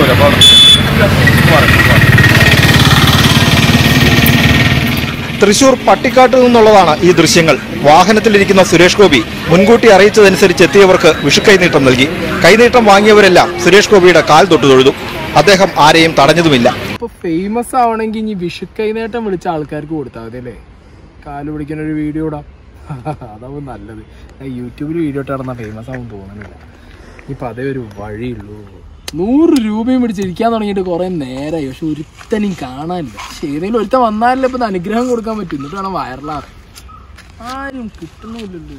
വരാം പോകാം തൃശൂർ പട്ടിക്കാട്ട് നിന്നുള്ളതാണ് ഈ ദൃശ്യങ്ങൾ വാഹനത്തിലിരിക്കുന്ന സുരേഷ് ഗോപി മുൻകൂട്ടി അറിയിച്ചതനുസരിച്ച് എത്തിയവർക്ക് വിഷുക്കൈനീട്ടം നൽകി കൈനീട്ടം വാങ്ങിയവരെല്ലാം സുരേഷ് ഗോപിയുടെ കാൽ തൊട്ടു തൊഴുതു അദ്ദേഹം ആരെയും തടഞ്ഞതുമില്ല ഇപ്പൊ ഫേമസ് ആവണമെങ്കിൽ ഇനി വിഷുക്കൈനേട്ടം വിളിച്ച ആൾക്കാർക്ക് കൊടുത്താൽ മതി അല്ലേ കാല് പിടിക്കുന്ന ഒരു വീഡിയോ ഇടാം അതാവും നല്ലത് ഞാൻ യൂട്യൂബിൽ വീഡിയോ ഇട്ട് നടന്നാൽ ഫേമസ് ആവും തോന്നുന്നില്ല ഇപ്പൊ അതേ ഒരു വഴിയുള്ളൂ നൂറ് രൂപയും പിടിച്ചിരിക്കാൻ തുടങ്ങിയിട്ട് കുറെ നേരമായി പക്ഷെ ഒരുത്തനും കാണാനില്ല പക്ഷെ ഏതെങ്കിലും ഒരുത്തൻ വന്നാലല്ലേ ഇപ്പൊ ഇത് അനുഗ്രഹം കൊടുക്കാൻ പറ്റും എന്നിട്ട് വേണം വയറിലാറ് ആരും കിട്ടുന്നില്ലല്ലോ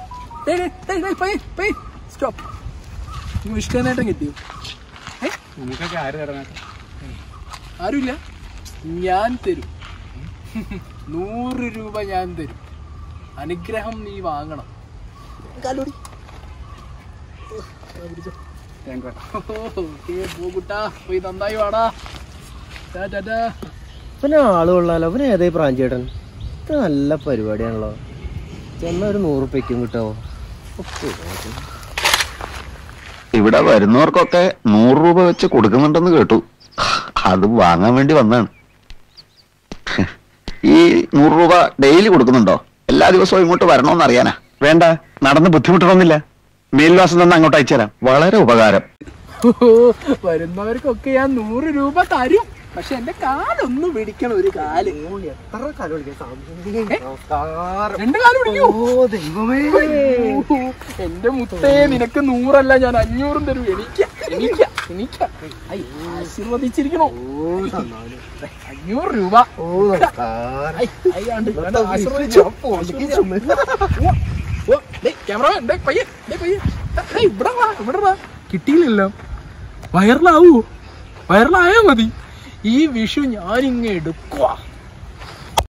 സ്റ്റോപ്പ് വിഷ്കനേട്ടം കിട്ടിയോ ഏ നമുക്കൊക്കെ ആര് തരണം ആരുമില്ല ഞാൻ തരും നൂറ് രൂപ ഞാൻ തരും അനുഗ്രഹം നീ വാങ്ങണം കാലോടി പോകൂട്ടാ പോയി നന്നായി വാടാ ടാ, ടാ, ടാ. പിന്നെ ആള് കൊള്ളാലോ അവന് ഏതായി പ്രാഞ്ചേട്ടൻ ഇത് നല്ല പരിപാടിയാണല്ലോ ചെന്ന ഒരു നൂറുപ്യക്കും കിട്ടാവോ ഇവിടെ വരുന്നവർക്കൊക്കെ നൂറ് രൂപ വെച്ച് കൊടുക്കുന്നുണ്ടെന്ന് കേട്ടു അത് വാങ്ങാൻ വേണ്ടി വന്നതാണ് ഈ നൂറ് രൂപ ഡെയിലി കൊടുക്കുന്നുണ്ടോ എല്ലാ ദിവസവും ഇങ്ങോട്ട് വരണമെന്ന് അറിയാനാ വേണ്ട നടന്ന് ബുദ്ധിമുട്ടണമെന്നില്ല മേൽവാസം തന്നെ അങ്ങോട്ട് അയച്ചുതരാം വളരെ ഉപകാരം ഓ, വരുന്നവർക്കൊക്കെ ഞാൻ നൂറ് രൂപ തരും പക്ഷെ എന്റെ കാലൊന്ന് പിടിക്കണം ഒരു കാല് എത്ര കാലം വിളിക്കാം നമസ്കാരം രണ്ട് കാല് പിടിക്കൂ ഓ ദൈവമേ ഓ, എന്റെ മുത്തേ നിനക്ക് നൂറല്ല ഞാൻ അഞ്ഞൂറും തരും എണീക്ക എണീക്ക എണീക്ക ഐ, ആശീർവദിച്ചിരിക്കണോ അഞ്ഞൂറ് രൂപ ഓ നമസ്കാരം ഐ, ഐ, ആണ്ട്, ആണ്ട് ആശീർവദിച്ചു. ഓ, ഡേയ്, ക്യാമറമാൻ, ഡേയ്, പയ്യെ, ഡേയ്, പയ്യെ. ഡേയ്, ഇവിടെ വാ, ഇവിടെ വാ. കിട്ടിയില്ലല്ലോ വയറിലാവൂ വയറിലായാ മതി ഈ വിഷു ഞാനിങ്ങ് എടുക്കുവാ